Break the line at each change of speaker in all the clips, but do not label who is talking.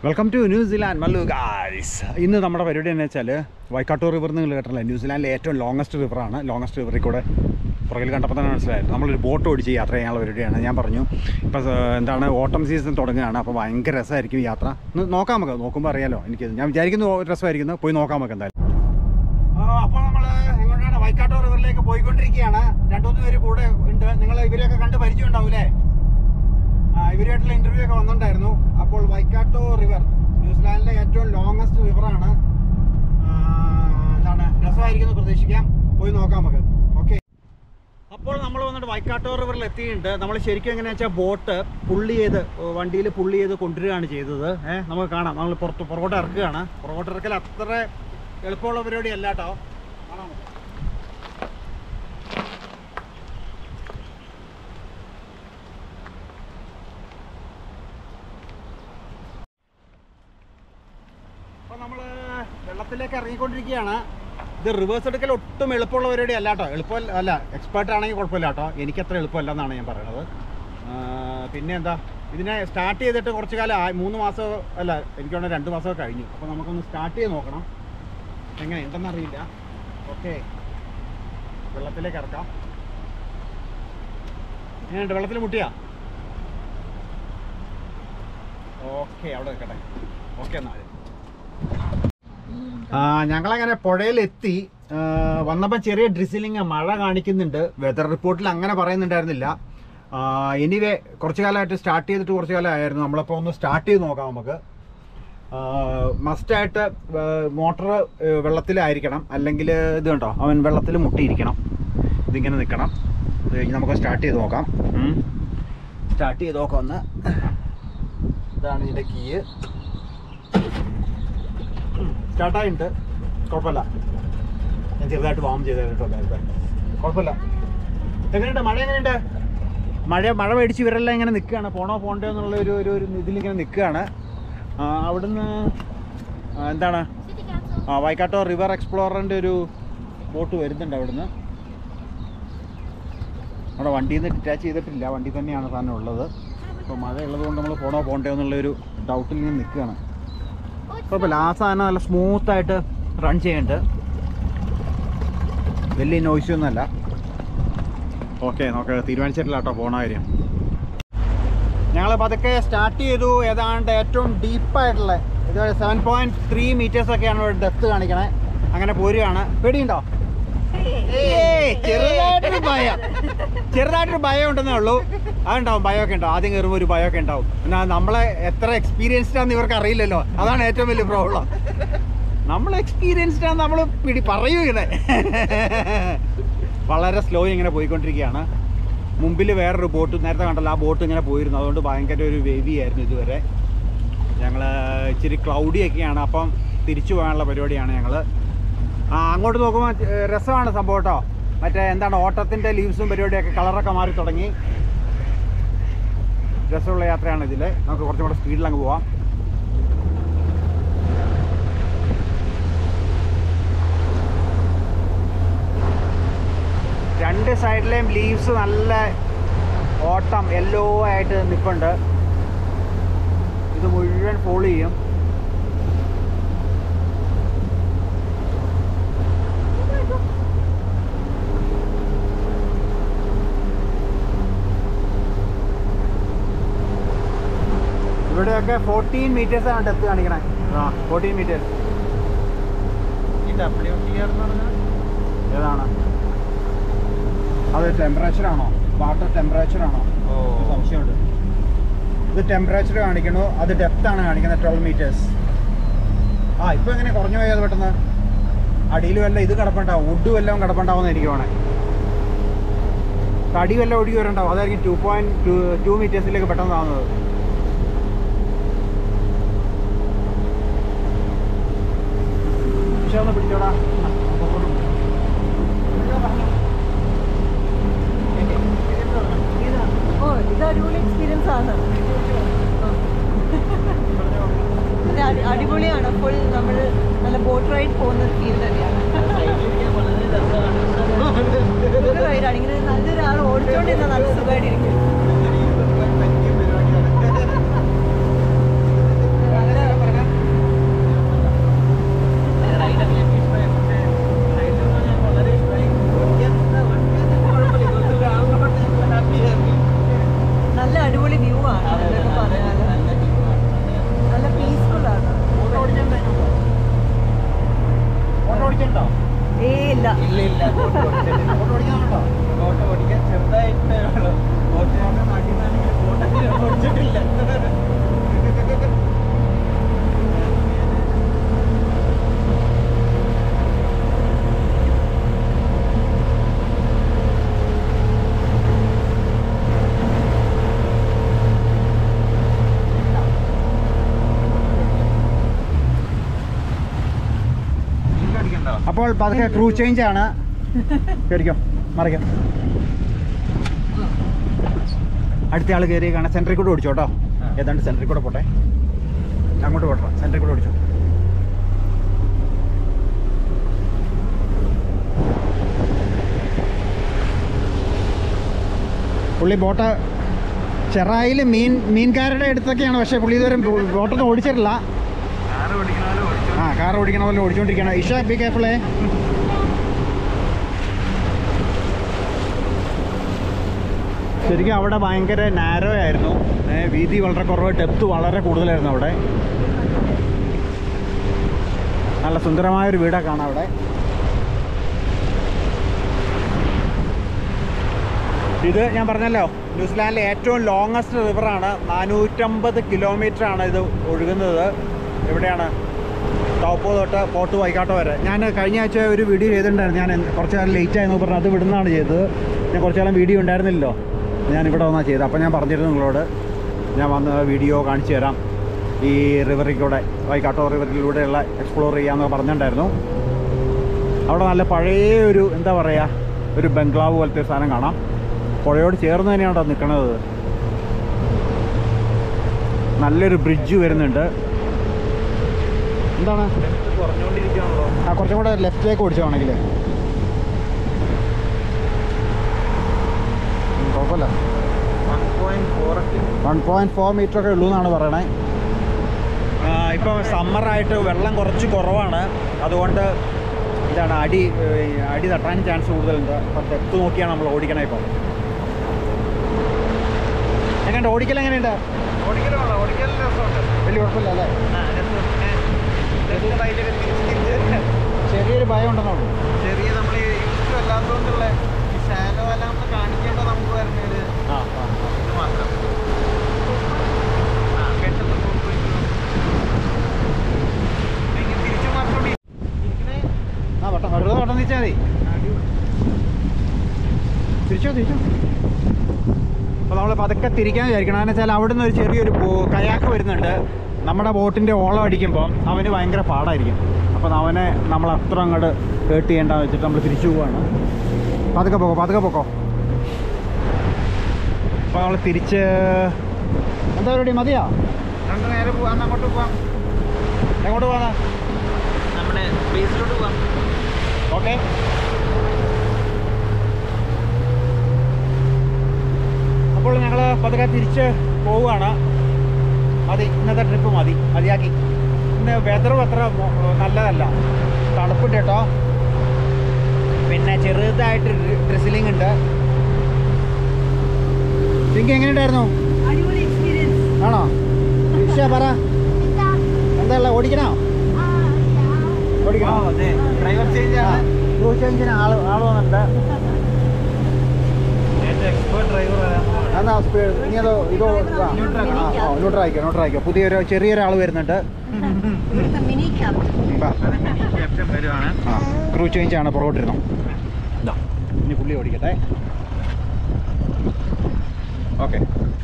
Welcome to New Zealand Mallu guys ഇന്ന് നമ്മുടെ പരിപാടി എന്ന് വെച്ചാൽ വൈക്കാട്ടൂർ റിവർ നിങ്ങൾ കേട്ടില്ല ന്യൂസിലാൻഡിലെ ഏറ്റവും ലോങ്ങസ്റ്റ് റിവറാണ് ലോങ്ങസ്റ്റ് റിവറിൽ കൂടെ പുറകിൽ കണ്ടപ്പോൾ തന്നെ മനസ്സിലായത് നമ്മളൊരു ബോട്ട് ഓടിച്ച് യാത്ര ചെയ്യാനുള്ള പരിപാടിയാണ് ഞാൻ പറഞ്ഞു ഇപ്പോൾ എന്താണ് ഓട്ടം സീസൺ തുടങ്ങുകയാണ് അപ്പോൾ ഭയങ്കര രസമായിരിക്കും യാത്ര ഒന്ന് നോക്കാം നമുക്ക് നോക്കുമ്പോൾ അറിയാലോ എനിക്ക് ഞാൻ വിചാരിക്കുന്നു രസമായിരിക്കുന്നു പോയി നോക്കാം നമുക്ക് എന്തായാലും അപ്പോൾ നമ്മൾ ഇങ്ങോട്ടാണ് വൈക്കാട്ടൂർ റിവറിലേക്ക് പോയിക്കൊണ്ടിരിക്കുകയാണ് രണ്ടുമൂന്ന് പേര് കൂടെ ഉണ്ട് നിങ്ങൾ ഇവരെയൊക്കെ കണ്ട് പരിചയം ഉണ്ടാവില്ലേ ആ, ഇവരുമായിട്ടുള്ള ഇന്റർവ്യൂ ഒക്കെ വന്നിട്ടുണ്ടായിരുന്നു അപ്പോൾ വൈക്കാട്ടോ റിവർ ന്യൂസിലാൻഡിലെ ഏറ്റവും ലോങ്ങസ്റ്റ് റിവറാണ് എന്താണ് രസമായിരിക്കുന്നു പ്രതീക്ഷിക്കാം പോയി നോക്കാം നമുക്ക് ഓക്കെ അപ്പോൾ നമ്മൾ വന്നിട്ട് വൈക്കാട്ടോ റിവറിൽ എത്തിയിട്ടുണ്ട് നമ്മൾ ശരിക്കും എങ്ങനെയാ വെച്ചാൽ ബോട്ട് പുള്ളി ചെയ്ത് വണ്ടിയിൽ പുള്ളി ചെയ്ത് കൊണ്ടുവരികയാണ് ചെയ്തത് ഏഹ് നമുക്ക് കാണാം നമ്മൾ പുറത്ത് പുറകോട്ട് ഇറക്കുകയാണ് പുറകോട്ട് ഇറക്കൽ അത്ര എളുപ്പമുള്ള പരിപാടി അല്ല കേട്ടോ കാണാം നമുക്ക്. അപ്പോൾ നമ്മൾ വെള്ളത്തിലേക്ക് ഇറങ്ങിക്കൊണ്ടിരിക്കുകയാണ് ഇത് റിവേഴ്സ് എടുക്കൽ ഒട്ടും എളുപ്പമുള്ള പരിപാടി അല്ല കേട്ടോ എളുപ്പമല്ല അല്ല എക്സ്പേർട്ട് ആണെങ്കിൽ കുഴപ്പമില്ല കേട്ടോ എനിക്കത്ര എളുപ്പമല്ല എന്നാണ് ഞാൻ പറയുന്നത് ആ, പിന്നെ എന്താ ഇതിനെ സ്റ്റാർട്ട് ചെയ്തിട്ട് കുറച്ച് കാലം ആയി മൂന്ന് മാസം അല്ല എനിക്ക് വേണമെങ്കിൽ രണ്ട് മാസമൊക്കെ കഴിഞ്ഞു അപ്പോൾ നമുക്കൊന്ന് സ്റ്റാർട്ട് ചെയ്ത് നോക്കണം എങ്ങനെ ഉണ്ടെന്നറിയില്ല ഓക്കെ വെള്ളത്തിലേക്ക് ഇറക്കാം എങ്ങനെയുണ്ട് വെള്ളത്തിൽ മുട്ടിയാ ഓക്കെ അവിടെ നിൽക്കട്ടെ ഓക്കെ എന്നാൽ ഞങ്ങളങ്ങനെ പുഴയിലെത്തി വന്നപ്പോൾ ചെറിയ ഡ്രിസിലിങ് മഴ കാണിക്കുന്നുണ്ട് വെതർ റിപ്പോർട്ടിൽ അങ്ങനെ പറയുന്നുണ്ടായിരുന്നില്ല എനിവേ കുറച്ച് കാലമായിട്ട് സ്റ്റാർട്ട് ചെയ്തിട്ട് കുറച്ച് കാലമായിരുന്നു നമ്മളപ്പോൾ ഒന്ന് സ്റ്റാർട്ട് ചെയ്ത് നോക്കാം നമുക്ക് മസ്റ്റായിട്ട് മോട്ടർ വെള്ളത്തിലായിരിക്കണം അല്ലെങ്കിൽ ഇത് കണ്ടോ അവൻ വെള്ളത്തിൽ മുട്ടിയിരിക്കണം ഇതിങ്ങനെ നിൽക്കണം ഇത് കഴിഞ്ഞ് നമുക്ക് സ്റ്റാർട്ട് ചെയ്ത് നോക്കാം സ്റ്റാർട്ട് ചെയ്ത് നോക്കാം ഒന്ന് ഇതാണ് ഇതിൻ്റെ കീയ് സ്റ്റാർട്ടായിട്ടുണ്ട് കുഴപ്പമില്ല ഞാൻ ചെറുതായിട്ട് വാം ചെയ്ത് കേട്ടോ നേരത്തെ കുഴപ്പമില്ല എങ്ങനെയുണ്ട് മഴ എങ്ങനെയുണ്ട് മഴ മഴ മേടിച്ച് ഇവരെല്ലാം ഇങ്ങനെ നിൽക്കുകയാണ് പോണോ പോണ്ടോ എന്നുള്ള ഒരു ഒരു ഒരു ഇതിലിങ്ങനെ നിൽക്കുകയാണ് ആ, അവിടുന്ന് ആ, എന്താണ് ആ വൈക്കാട്ടോ റിവർ എക്സ്പ്ലോററിൻ്റെ ഒരു ബോട്ട് വരുന്നുണ്ട് അവിടുന്ന് നമ്മുടെ വണ്ടിയിൽ നിന്ന് ഡിറ്റാച്ച് ചെയ്തിട്ടില്ല വണ്ടി തന്നെയാണ് സാധനം ഉള്ളത് അപ്പോൾ മഴ ഉള്ളത് കൊണ്ട് നമ്മൾ പോണോ പോണ്ടോ എന്നുള്ളൊരു ഡൗട്ടിൽ ഇങ്ങനെ നിൽക്കുകയാണ് കുഴപ്പമില്ല ആ സാധനം നല്ല സ്മൂത്തായിട്ട് റൺ ചെയ്യുന്നുണ്ട് വലിയ നോയ്സ് ഒന്നുമല്ല ഓക്കെ നോക്കെ തീരുമാനിച്ചിട്ടില്ല കേട്ടോ പോണ കാര്യം ഞങ്ങൾ പതുക്കെ സ്റ്റാർട്ട് ചെയ്തു ഏതാണ്ട് ഏറ്റവും ഡീപ്പായിട്ടുള്ള ഇത് സെവൻ പോയിന്റ് ത്രീ മീറ്റേഴ്സ് ഒക്കെയാണ് ഇവിടെ ഡെപ്ത് കാണിക്കണേ അങ്ങനെ പോരുകയാണ് പേടിയുണ്ടോ ഏയ്, ചെറുതായിട്ടൊരു ഭയം ചെറുതായിട്ടൊരു ഭയം ഉണ്ടെന്നേ ഉള്ളൂ അതുണ്ടാവും ഭയമൊക്കെ ഉണ്ടാവും ആദ്യം കയറുമ്പോൾ ഒരു ഭയമൊക്കെ ഉണ്ടാവും പിന്നെ നമ്മളെ എത്ര എക്സ്പീരിയൻസ്ഡ് ആണെന്ന് ഇവർക്ക് അറിയില്ലല്ലോ അതാണ് ഏറ്റവും വലിയ പ്രോബ്ലം നമ്മൾ എക്സ്പീരിയൻസ്ഡ് ആണ് നമ്മൾ പിടി പറയൂ ഇങ്ങനെ വളരെ സ്ലോ ഇങ്ങനെ പോയിക്കൊണ്ടിരിക്കുകയാണ് മുമ്പിൽ വേറൊരു ബോട്ട് നേരത്തെ കണ്ടല്ലോ ആ ബോട്ട് ഇങ്ങനെ പോയിരുന്നു അതുകൊണ്ട് ഭയങ്കര ഒരു വേവി ആയിരുന്നു ഇതുവരെ ഞങ്ങൾ ഇച്ചിരി ക്ലൗഡി ഒക്കെയാണ് അപ്പം തിരിച്ചു പോകാനുള്ള പരിപാടിയാണ് ഞങ്ങൾ ആ അങ്ങോട്ട് നോക്കുമ്പോൾ ഏഹ്, രസമാണ് സംഭവം കേട്ടോ മറ്റേ എന്താണ് ഓട്ടത്തിൻ്റെ ലീവ്സും പരിപാടിയൊക്കെ കളറൊക്കെ മാറി തുടങ്ങി രസമുള്ള യാത്രയാണ് ഇതിൽ നമുക്ക് കുറച്ചും കൂടെ സ്പീഡിൽ അങ്ങ് പോവാം രണ്ട് സൈഡിലെയും ലീവ്സ് നല്ല ഓട്ടം യെല്ലോ ആയിട്ട് നിൽപ്പുണ്ട് ഇത് മുഴുവൻ ഫോളോ ചെയ്യും ഇവിടെയൊക്കെ ഫോർട്ടീൻ മീറ്റേഴ്സ് ആണ് ഡെപ്ത് കാണിക്കണേ ആ ഫോർട്ടീൻ മീറ്റേഴ്സ്
ഈ ഡബ്ല്യു ടി ആർ എന്ന് പറഞ്ഞാൽ
ഏതാണ് അത് ടെമ്പറേച്ചർ ആണോ വാട്ടർ ടെമ്പറേച്ചർ ആണോ
ഓ.
ഒരു സംശയമുണ്ട് ഇത് ടെമ്പറേച്ചർ കാണിക്കണു അത് ഡെപ്ത് ആണ് കാണിക്കുന്നത് ട്വൽവ് മീറ്റേഴ്സ് ആ ഇപ്പൊ എങ്ങനെ കുറഞ്ഞു പോയത് പെട്ടെന്ന് അടിയിൽ വല്ല ഇത് കിടപ്പുണ്ടാവും വുഡ് വല്ലതും കിടപ്പുണ്ടാവും എനിക്ക് വേണേ തടി വല്ല ഒഴുകി വരണ്ടാവും അതായിരിക്കും ടു പോയിന്റ് ടു ടു മീറ്റേഴ്സിലേക്ക് പെട്ടെന്ന് ആവുന്നത് പക്ഷെ ഒന്ന് പിടിച്ചോടാ
ഓ ഇത് അടിപൊളി എക്സ്പീരിയൻസ് ആണ് ഇത് അടി- അടിപൊളിയാണ് ഫുൾ നമ്മൾ നല്ല ബോട്ട് റൈഡ് പോകുന്ന ഫീൽ തന്നെയാണ് ഒരു റൈഡാണ് ഇങ്ങനെ നല്ലൊരാൾ ഓടിച്ചോണ്ടിരുന്ന നല്ല സുഖമായിട്ടിരിക്കും
പരിപാടിയാണ്
ഇല്ല ഇല്ല ബോട്ട് ഓടിച്ചിട്ടില്ല
ബോട്ട് ഓടിക്കാനുണ്ടോ
ബോട്ട് ഓടിക്കാൻ ചെറുതായിട്ട് ഉള്ളൂ. ബോട്ട് കാരണം നാട്ടിൽ നിന്നാണെങ്കിൽ ബോട്ടൊക്കെ ഓടിച്ചിട്ടില്ല നിങ്ങൾക്ക് അടിക്കണ്ടോ
അപ്പോൾ പതുക്കെ ക്രൂ ചേഞ്ച് ആണ് കയറിക്കോ മറിക്കാം അടുത്ത ആൾ കയറി കാണാൻ സെൻറ്ററിൽ കൂടെ ഓടിച്ചോ കേട്ടോ
ആ.
ഏതാണ്ട് സെൻറ്ററിൽ കൂടെ പോട്ടെ അങ്ങോട്ട് പോട്ടെ സെൻറ്ററിൽ കൂടെ ഓടിച്ചോ പുള്ളി ബോട്ട് ചെറായിൽ മീൻ മീൻകാരുടെ അടുത്തൊക്കെയാണ് പക്ഷേ പുള്ളി ഇതുവരെ ബോ- ബോട്ടൊന്നും ഓടിച്ചിട്ടില്ല
കാറ് ഓടിക്കണ പോലെ ഓടിച്ചോ
ആ കാർ ഓടിക്കണ പോലെ ഓടിച്ചോണ്ടിരിക്കണം ഇഷ ബി കെയർഫുള്ളേ ശരിക്കും അവിടെ ഭയങ്കര നാരോ ആയിരുന്നു ഏ, വീതി വളരെ കുറവ് ഡെപ്ത് വളരെ കൂടുതലായിരുന്നു അവിടെ നല്ല സുന്ദരമായൊരു വീടൊക്കെ കാണാം അവിടെ ഇത് ഞാൻ പറഞ്ഞല്ലോ ന്യൂസിലാൻഡിലെ ഏറ്റവും ലോങ്ങസ്റ്റ് റിവറാണ് നാനൂറ്റമ്പത് കിലോമീറ്റർ ആണ് ഇത് ഒഴുകുന്നത് എവിടെയാണ് ടോപ്പോ തൊട്ട് പോർട്ട് വൈക്കാട്ടോ വരെ ഞാൻ കഴിഞ്ഞ ആഴ്ച ഒരു വീഡിയോ ചെയ്തിട്ടുണ്ടായിരുന്നു ഞാൻ എന്ത് കുറച്ച് കാലം ലേറ്റ് ആയെന്ന് പറഞ്ഞു അത് ഇവിടുന്നാണ് ചെയ്തത് ഞാൻ കുറച്ച് കാലം വീഡിയോ ഉണ്ടായിരുന്നില്ലല്ലോ ഞാൻ ഇവിടെ വന്നാൽ ചെയ്തത് അപ്പോൾ ഞാൻ പറഞ്ഞിരുന്നു നിങ്ങളോട് ഞാൻ വന്ന് വീഡിയോ കാണിച്ചു തരാം ഈ റിവറിലൂടെ വൈക്കാട്ടോ റിവറിലൂടെയുള്ള എക്സ്പ്ലോർ ചെയ്യാമെന്നൊക്കെ പറഞ്ഞിട്ടുണ്ടായിരുന്നു അവിടെ നല്ല പഴയ ഒരു എന്താ പറയുക ഒരു ബംഗ്ലാവ് പോലത്തെ ഒരു സാധനം കാണാം പുഴയോട് ചേർന്ന് തന്നെയാണ് അവിടെ നിൽക്കുന്നത് നല്ലൊരു ബ്രിഡ്ജ് വരുന്നുണ്ട് എന്താണ്
കുറഞ്ഞുകൊണ്ടിരിക്കുകയാണല്ലോ
ആ കുറച്ചും കൂടെ ലെഫ്റ്റിലേക്ക് ഓടിച്ചോണെങ്കിൽ കുഴപ്പമില്ല
വൺ പോയിന്റ് ഫോർ ഒക്കെ
വൺ പോയിൻറ്റ് ഫോർ മീറ്റർ ഒക്കെ ഉള്ളൂ എന്നാണ് പറയണേ ഇപ്പം സമ്മറായിട്ട് വെള്ളം കുറച്ച് കുറവാണ് അതുകൊണ്ട് ഇതാണ് അടി ഏ, അടി തട്ടാൻ ചാൻസ് കൂടുതലുണ്ട് അപ്പം ഡെപ്ത് നോക്കിയാണ് നമ്മൾ ഓടിക്കണേ ഇപ്പം എങ്ങനെയുണ്ട് ഓടിക്കൽ എങ്ങനെയുണ്ട്
ഓടിക്കലുള്ള ഓടിക്കൽ രസമുണ്ട്
വലിയ കുഴപ്പമില്ല അല്ലേ
ആ രസം ലെഫ്റ്റ് റൈറ്റൊക്കെ തിരിച്ച് തിരിച്ച്
ചെറിയൊരു ഭയം ഉണ്ടെന്നുള്ളൂ
ചെറിയ നമ്മൾ യൂസ് അല്ലാത്തതുകൊണ്ടുള്ള ഈ ഷാലോ എല്ലാം കാണിക്കേണ്ട നമുക്ക് വരുന്നൊരു
ആ ആ
ഇത് മാത്രം ആ പെട്ടെന്ന് പോകുമ്പോഴേക്കും ഇനി തിരിച്ചു മാത്രം ഇരിക്കണേ
ആ വട്ടം വെറുതെ വട്ടം തിരിച്ചാൽ മതി തിരിച്ചോ തിരിച്ചോ അപ്പോൾ നമ്മൾ പതുക്കെ തിരിക്കാൻ വിചാരിക്കണം എന്ന് വെച്ചാൽ അവിടെ നിന്ന് ഒരു ചെറിയൊരു ബോ- കയാക്ക് വരുന്നുണ്ട് നമ്മുടെ ബോട്ടിൻ്റെ ഓളം അടിക്കുമ്പോൾ അവന് ഭയങ്കര പാടായിരിക്കും അപ്പോൾ അവനെ നമ്മൾ അത്ര അങ്ങോട്ട് കേട്ട് ചെയ്യേണ്ടെന്ന് വെച്ചിട്ട് നമ്മൾ തിരിച്ചു പോവാണ് പതുക്കെ പോക്കോ പതുക്കെ പോക്കോ അപ്പോൾ നമ്മൾ തിരിച്ച് എന്താ പരിപാടി മതിയോ
രണ്ട് നേരെ പോവാം അന്ന് അങ്ങോട്ട് പോവാം
എങ്ങോട്ട് പോകാനാ
നമ്മുടെ ബേസിലോട്ട് പോവാം
ഓക്കെ അപ്പോൾ ഞങ്ങൾ പതുക്കെ തിരിച്ച് പോവുകയാണ് മതി ഇന്നത്തെ ട്രിപ്പ് മതി മതിയാക്കി ഇന്ന് വെതറും അത്ര മോ- നല്ലതല്ല തണുപ്പുണ്ട് കേട്ടോ പിന്നെ ചെറുതായിട്ട് ഡ്രസ്സിലിംഗ് ഉണ്ട് പിങ്കി എങ്ങനെയുണ്ടായിരുന്നു
അടിപൊളി എക്സ്പീരിയൻസ്
ആണോ ഇഷ പറ എന്താ ഉള്ളത് ഓടിക്കണോ ഓടിക്കണോ
അതെ ഡ്രൈവർ ചേഞ്ച് ആണ്
ക്രൂ ചേഞ്ചിന് ആള് ആള് വന്നിട്ടുണ്ട്
ഏറ്റവും എക്സ്പേർട്ട് ഡ്രൈവർ
എന്നാ സ്പീഡ് നീ അതോ ഇതോ ഇതാ.
ന്യൂട്രൽ.
ആ, ആ, ന്യൂട്രൽ ആയിക്കോ ന്യൂട്രൽ ആയിക്കോ പുതിയൊരു ചെറിയൊരാൾ വരുന്നുണ്ട്
മിനി ക്യാബ്
ബാ.
ക്യാപ്റ്റൻ വരുവാണ്
ആ ക്രൂ ചേഞ്ച് ആണ് പുറകോട്ടിരുന്നു ഇതാ ഇനി പുള്ളി ഓടിക്കട്ടെ ഓക്കെ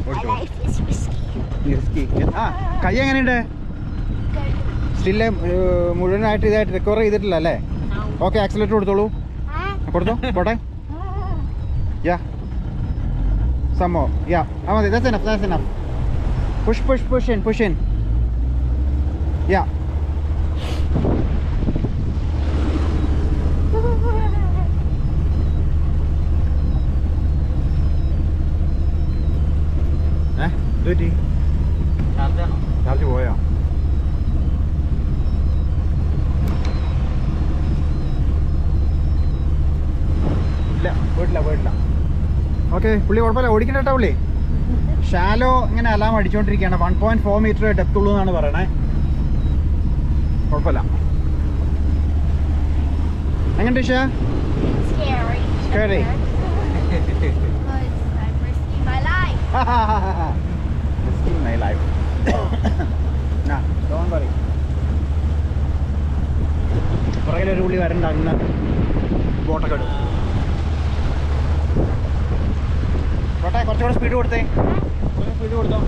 ആ കൈ എങ്ങനെയുണ്ട് സ്റ്റില് മുഴുവനായിട്ട് ഇതായിട്ട് റിക്കവർ ചെയ്തിട്ടില്ല അല്ലേ ഓക്കെ ആക്സിലേറ്റർ കൊടുത്തോളൂ കൊടുത്തോ പോട്ടെ യാ സമോ യാ ആ മതി that's enough that's enough push push push in push in yeah ഏ ഇത് പറ്റി
ചാർജാണോ
ചാർജ് പോയോ ഇല്ല പോയിട്ടില്ല പോയിട്ടില്ല ഓക്കെ പുള്ളി കുഴപ്പമില്ല ഓടിക്കണ്ട കേട്ടോ പുള്ളി ഷാലോ ഇങ്ങനെ അലാം അടിച്ചുകൊണ്ടിരിക്കുകയാണ് one point four meter depth ഉള്ളൂ എന്നാണ് പറയണേ കുഴപ്പമില്ല എങ്ങനെ Isha
Scary.
Scary.
Because I'm risking my life.
Risking my life. nah, don't worry. പുറകിലൊരു പുള്ളി വരണ്ട അങ്ങ് ബോട്ടൊക്കെ ഇടും കോട്ടെ കുറച്ചുകൂടെ സ്പീഡ് കൊടുത്തേ കുറച്ച് സ്പീഡ് കൊടുത്തോ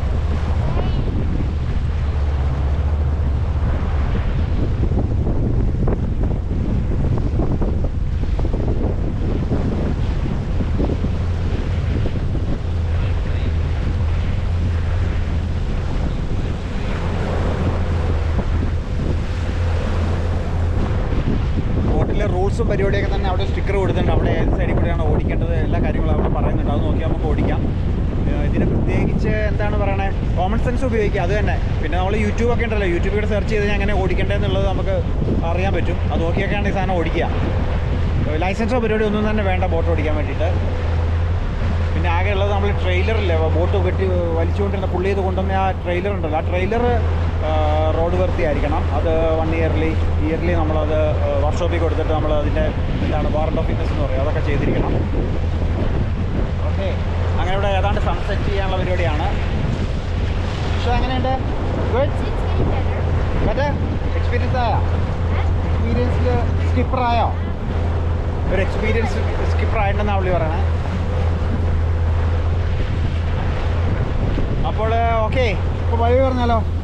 ബോട്ടിലെ റൂൾസും പരിപാടിയൊക്കെ തന്നെ അവിടെ സ്റ്റിക്കർ കൊടുത്തിട്ടുണ്ട് അവിടെ ഏത് സൈഡിൽ കൂടെയാണ് ഓടിക്കേണ്ടത് എല്ലാ കാര്യങ്ങളും അവിടെ പറയുന്നുണ്ട് അത് നോക്കി നമുക്ക് ഓടിക്കാം ഏഹ് ഇതിന് പ്രത്യേകിച്ച് എന്താണ് പറയണേ കോമൺ സെൻസ് ഉപയോഗിക്കുക അത് തന്നെ പിന്നെ നമ്മൾ യൂട്യൂബ് ഒക്കെ ഉണ്ടല്ലോ യൂട്യൂബിൽ സെർച്ച് ചെയ്ത് ഞാൻ എങ്ങനെ ഓടിക്കേണ്ടതെന്നുള്ളത് നമുക്ക് അറിയാൻ പറ്റും അത് നോക്കിയൊക്കെയാണ് ഈ സാധനം ഓടിക്കുക ഏഹ് ലൈസൻസോ പരിപാടി ഒന്നും തന്നെ വേണ്ട ബോട്ട് ഓടിക്കാൻ വേണ്ടിയിട്ട് പിന്നെ ആകെ ഉള്ളത് നമ്മൾ ട്രെയിലറില്ലേ ബോട്ട് കെട്ടി വലിച്ചുകൊണ്ടിരുന്ന പുള്ളി ചെയ്ത് കൊണ്ടുവന്ന ആ ട്രെയിലർ ഉണ്ടല്ലോ ആ ട്രെയിലർ റോഡ് വൃത്തിയായിരിക്കണം അത് വൺ ഇയർലി ഇയർലി നമ്മളത് വർക്ക്ഷോപ്പിൽ കൊടുത്തിട്ട് നമ്മൾ അതിൻ്റെ എന്താണ് വാറണ്ട് ഓഫ് ഫിറ്റ്നസ് എന്ന് പറയും അതൊക്കെ ചെയ്തിരിക്കണം ഓക്കെ അങ്ങനെ ഇവിടെ ഏതാണ്ട് സൺസെറ്റ് ചെയ്യാനുള്ള പരിപാടിയാണ് പക്ഷേ എങ്ങനെയുണ്ട് ഗുഡ്
It's getting better.
മറ്റേ എക്സ്പീരിയൻസ് ആയോ എക്സ്പീരിയൻസ്ഡ് സ്കിപ്പർ ആയോ ഒരു എക്സ്പീരിയൻസ് സ്കിപ്പർ ആയിട്ടുണ്ടെന്നാണ് പുള്ളി പറയണേ അപ്പോൾ ഓക്കെ ഇപ്പോൾ വഴി പറഞ്ഞാലോ